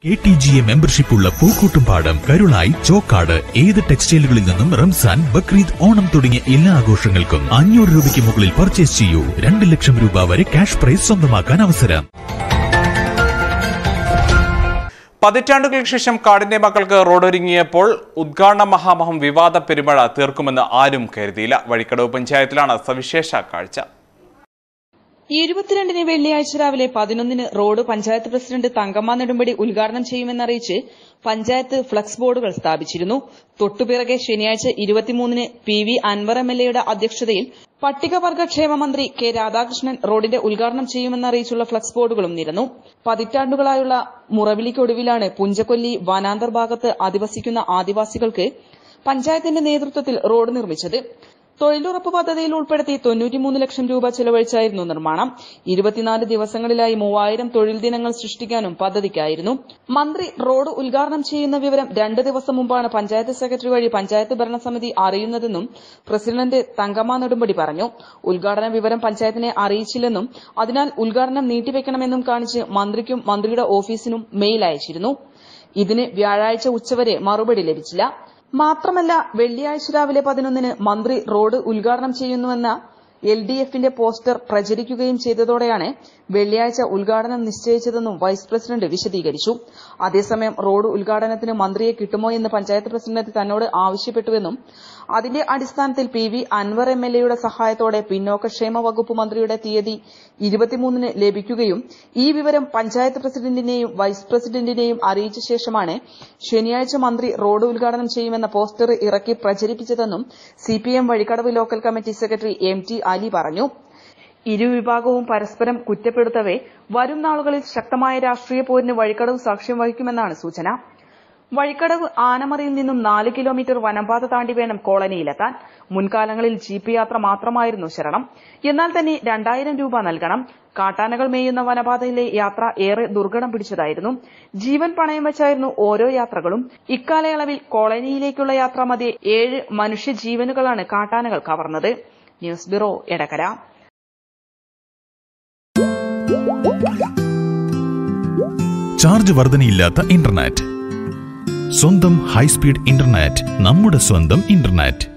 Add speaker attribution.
Speaker 1: K T G A membership ഉള്ള പൂക്കൂട്ടുംപാടം കരുളായി ചോക്കാട് ഏത് ടെക്സ്റ്റൈലുകളിൽ നിന്നും റംസാൻ ബക്രീദ് ഓണം തുടങ്ങിയ എല്ലാ ആഘോഷങ്ങൾക്കും അഞ്ഞൂറ് രൂപയ്ക്ക് മുകളിൽ പർച്ചേസ് ചെയ്യൂ രണ്ട് ലക്ഷം രൂപ വരെ ക്യാഷ് പ്രൈസ് സ്വന്തമാക്കാൻ അവസരം
Speaker 2: പതിറ്റാണ്ടുകൾക്ക് ശേഷം കാടിന്റെ മക്കൾക്ക് റോഡൊരുങ്ങിയപ്പോൾ ഉദ്ഘാടന മഹാമഹം വിവാദ പെരുമഴ തീർക്കുമെന്ന് ആരും കരുതിയില്ല വഴിക്കടവ് പഞ്ചായത്തിലാണ് സവിശേഷ കാഴ്ച
Speaker 3: ഇരുപത്തിരണ്ടിന് വെള്ളിയാഴ്ച രാവിലെ പതിനൊന്നിന് റോഡ് പഞ്ചായത്ത് പ്രസിഡന്റ് തങ്കമ്മ നെടുമ്പടി ഉദ്ഘാടനം ചെയ്യുമെന്നറിയിച്ച് പഞ്ചായത്ത് ഫ്ലക്സ് ബോർഡുകൾ സ്ഥാപിച്ചിരുന്നു തൊട്ടുപിറകെ ശനിയാഴ്ച ഇരുപത്തിമൂന്നിന് P V Anvar M L എയുടെ അധ്യക്ഷതയിൽ പട്ടികവർഗ ക്ഷേമ മന്ത്രി കെ രാധാകൃഷ്ണൻ റോഡിന്റെ ഉദ്ഘാടനം ചെയ്യുമെന്നറിയിച്ചുള്ള ഫ്ലക്സ് ബോർഡുകളും നിരന്നു പതിറ്റാണ്ടുകളായുള്ള മുറവിളിക്കൊടുവിലാണ് പുഞ്ചക്കൊല്ലി വനാന്തർ ഭാഗത്ത് അധിവസിക്കുന്ന ആദിവാസികൾക്ക് പഞ്ചായത്തിന്റെ നേതൃത്വത്തിൽ റോഡ് നിർമ്മിച്ചത് തൊഴിലുറപ്പ് പദ്ധതിയിൽ ഉൾപ്പെടുത്തി തൊണ്ണൂറ്റിമൂന്ന് ലക്ഷം രൂപ ചെലവഴിച്ചായിരുന്നു നിർമ്മാണം ഇരുപത്തിനാല് ദിവസങ്ങളിലായി മൂവായിരം തൊഴിൽ ദിനങ്ങൾ സൃഷ്ടിക്കാനും പദ്ധതിക്കായിരുന്നു മന്ത്രി റോഡ് ഉദ്ഘാടനം ചെയ്യുന്ന വിവരം രണ്ട് ദിവസം മുമ്പാണ് പഞ്ചായത്ത് സെക്രട്ടറി വഴി പഞ്ചായത്ത് ഭരണസമിതി അറിയുന്നതെന്നും പ്രസിഡന്റ് തങ്കമ്മ നെടുമ്പടി പറഞ്ഞു ഉദ്ഘാടന വിവരം പഞ്ചായത്തിനെ അറിയിച്ചില്ലെന്നും അതിനാൽ ഉദ്ഘാടനം നീട്ടിവെക്കണമെന്നും കാണിച്ച് മന്ത്രിക്കും മന്ത്രിയുടെ ഓഫീസിനും മെയിൽ അയച്ചിരുന്നു ഇതിന് വ്യാഴാഴ്ച ഉച്ചവരെ മറുപടി ലഭിച്ചില്ല മാത്രമല്ല വെള്ളിയാഴ്ച രാവിലെ പതിനൊന്നിന് മന്ത്രി റോഡ് ഉദ്ഘാടനം ചെയ്യുന്നുവെന്ന എൽ ഡി എഫിന്റെ പോസ്റ്റർ പ്രചരിക്കുകയും ചെയ്തതോടെയാണ് വെള്ളിയാഴ്ച ഉദ്ഘാടനം നിശ്ചയിച്ചതെന്നും വൈസ് പ്രസിഡന്റ് വിശദീകരിച്ചു അതേസമയം റോഡ് ഉദ്ഘാടനത്തിന് മന്ത്രിയെ കിട്ടുമോ എന്ന് പഞ്ചായത്ത് പ്രസിഡന്റ് തന്നോട് ആവശ്യപ്പെട്ടുവെന്നും അതിന്റെ അടിസ്ഥാനത്തിൽ P V Anvar M L എയുടെ സഹായത്തോടെ പിന്നോക്കക്ഷേമ വകുപ്പ് മന്ത്രിയുടെ തീയതി ഇരുപത്തിമൂന്നിന് ലഭിക്കുകയും ഈ വിവരം പഞ്ചായത്ത് പ്രസിഡന്റിനെയും വൈസ് പ്രസിഡന്റിനെയും അറിയിച്ച ശേഷമാണ് ശനിയാഴ്ച മന്ത്രി റോഡ് ഉദ്ഘാടനം ചെയ്യുമെന്ന പോസ്റ്റർ ഇറക്കി പ്രചരിപ്പിച്ചതെന്നും CPM Vazhikkadavu local committee secretary M T Ali പറഞ്ഞു ഇരുവിഭാഗവും പരസ്പരം കുറ്റപ്പെടുത്തവേ വരും നാളുകളിൽ ശക്തമായ രാഷ്ട്രീയ പോരിന് വഴിക്കടവ് സാക്ഷ്യം വഹിക്കുമെന്നാണ് സൂചന വഴിക്കടവ് ആനമറയിൽ നിന്നും നാല് കിലോമീറ്റർ വനംപാത താണ്ടി വേണം കോളനിയിലെത്താൻ മുൻകാലങ്ങളിൽ ജീപ്പ് യാത്ര മാത്രമായിരുന്നു ശരണം എന്നാൽ തന്നെ രണ്ടായിരം രൂപ നൽകണം കാട്ടാനകൾ മേയുന്ന വനപാതയിലെ യാത്ര ഏറെ ദുർഘടം പിടിച്ചതായിരുന്നു ജീവൻ പണയം വെച്ചായിരുന്നു ഓരോ യാത്രകളും ഇക്കാലയളവിൽ കോളനിയിലേക്കുള്ള യാത്ര മധ്യേ ഏഴ് മനുഷ്യജീവനുകളാണ് കാട്ടാനകൾ കവർന്നത് ന്യൂസ് ബ്യൂറോ എടക്കര
Speaker 1: ചാർജ് വർധനയില്ലാത്ത ഇന്റർനെറ്റ് സ്വന്തം ഹൈസ്പീഡ് ഇന്റർനെറ്റ് നമ്മുടെ സ്വന്തം ഇന്റർനെറ്റ്